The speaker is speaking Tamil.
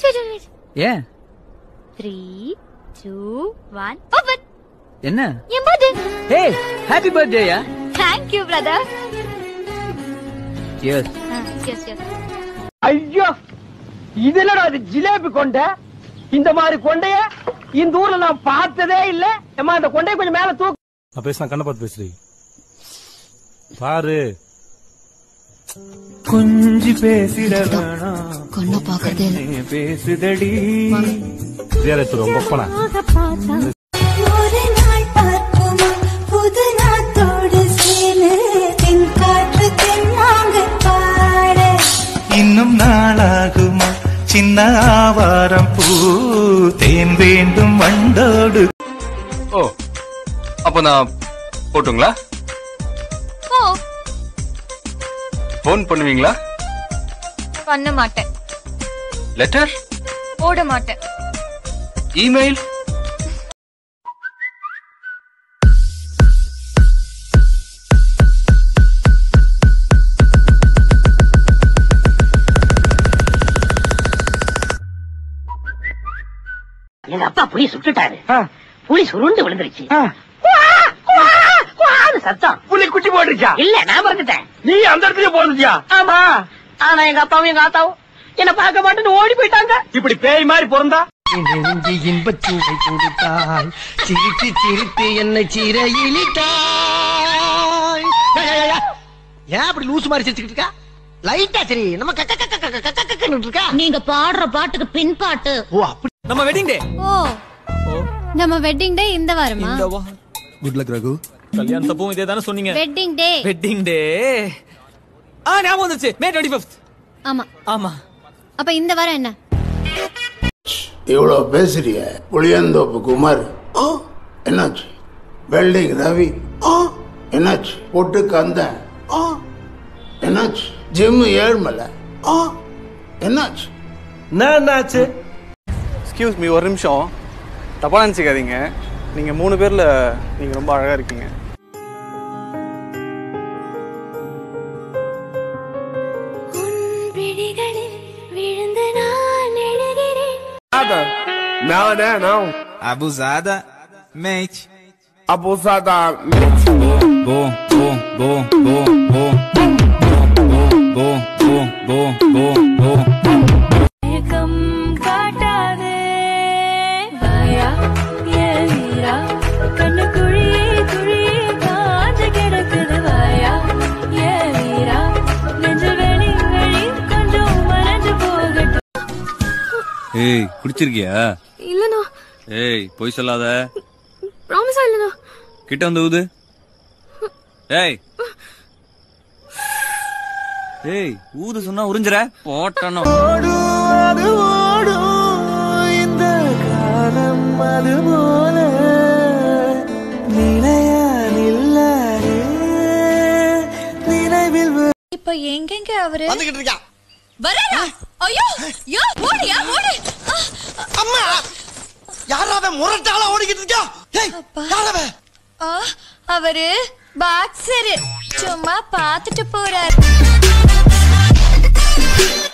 வெயிட் வெயிட் வெயிட் ஏன் த்ரீ டூ ஒன் ஓபன் என்ன என் பர்த்டே ஹே ஹாப்பி பர்த்டேயா thank you brother yes yes yes ஐயோ இதுல அது ஜிலேபி கொண்டை இந்த மாதிரி கொண்டைய இந்த ஊர்ல நான் பார்த்ததே இல்ல ஏமா இந்த கொண்டைய கொஞ்சம் மேல தூக்கு நான் பேசினா கண்ணை பார்த்து பேசுறீ பாரு கொஞ்சி பேசிட வேணாம் கொன்ன பாக்குறது பேசுதடி வித்யாலயத்தில் உங்க ஒப்பனா ஒரு நாள் பார்க்குமா புது நாத்தோடு சேலு தென் காற்று தென்னாங்க பாட இன்னும் நாளாகுமா சின்ன ஆவாரம் பூ தேன் வேண்டும் வண்டோடு ஓ அப்ப நான் போட்டுங்களா ஓ ஃபோன் பண்ணுவீங்களா பண்ண மாட்டேன் லெட்டர் போட மாட்டேன் இமெயில் எங்க அப்பா புலி சுட்டுட்டாரு புலி சுருண்டு விழுந்துருச்சு சத்தம் புலி குட்டி போட்டுருச்சா இல்ல நான் பிறந்துட்டேன் நீ அந்த இடத்துல போட்டுச்சியா ஆமா ஆனா எங்க அப்பாவும் எங்க ஆத்தாவும் என்ன பார்க்க மாட்டேன்னு ஓடி போயிட்டாங்க இப்படி பேய் மாதிரி பிறந்தா இன்பச்சூவை கொடுத்தாய் சிரித்து சிரித்து என்னை சீரையிலிட்டாய் ஏன் அப்படி லூசு மாதிரி சிரிச்சுக்கிட்டு இருக்கா லைட்டா சரி நம்ம கக்க கக்க கக்க கக்க கக்கன்னு இருக்கா நீங்க பாடுற பாட்டுக்கு பின் பாட்டு ஓ அப்படி நம்ம வெட்டிங் டே ஓ நம்ம வெட்டிங் டே இந்த வாரமா குட் லக் ரகு கல்யாணத்தப்பவும் இதே தானே சொன்னீங்க வெட்டிங் டே வெட்டிங் டே ஆ ஞாபகம் வந்துருச்சு மே டுவெண்ட்டி ஃபிஃப்த் ஆமா ஆமா அப்ப இந்த வாரம் என்ன இவ்வளவு பேசுறிய புளியந்தோப்பு குமார் ஆ, என்னாச்சு வெல்டிங் ரவி ஆ, என்னாச்சு பொட்டு கந்தன் ஆ, என்னாச்சு ஜிம்மு ஏழ்மலை ஆ, என்னாச்சு என்னாச்சு எக்ஸ்கியூஸ் மீ ஒரு நிமிஷம் தப்பா நினச்சிக்காதீங்க நீங்க மூணு பேர்ல நீங்க ரொம்ப அழகா இருக்கீங்க உன் விழிகளில் விழுந்து நான் எழுகிறேன் Abusada, mente. Abusada. Bom, bom, bom, bom, bom. Bom, bom, bom, bom, bom. மயக்கம் காட்டாதே வாயா என் வீரா கண்ணு குழியே குழியே காஞ்சு கிடக்குது வாயா என் வீரா நெஞ்சு வெளி வெளி கொஞ்சம் மறைஞ்சு போகட்டும் ஏய் குடிச்சிருக்கியா இல்லண்ணா ஏய் பொய் சொல்லாத ப்ராமிஸா இல்லண்ணா கிட்ட வந்து ஊது ஏய் ஏய் ஊது சொன்னா உறிஞ்சிர போட்டணும் அது ஓடும் இந்த காலம் அது போல நிலையா நில்லாது நினைவில் இப்ப எங்கெங்க அவரு வந்துகிட்டு இருக்கான் வரா ஐயோ யோ ஓடியா ஓடு அம்மா யாராவ முரட்டாளா ஓடிக்கிட்டு இருக்கா ஏய் யாராவ ஆ, அவரு பாக்ஸரு சும்மா பாத்துட்டு போறாரு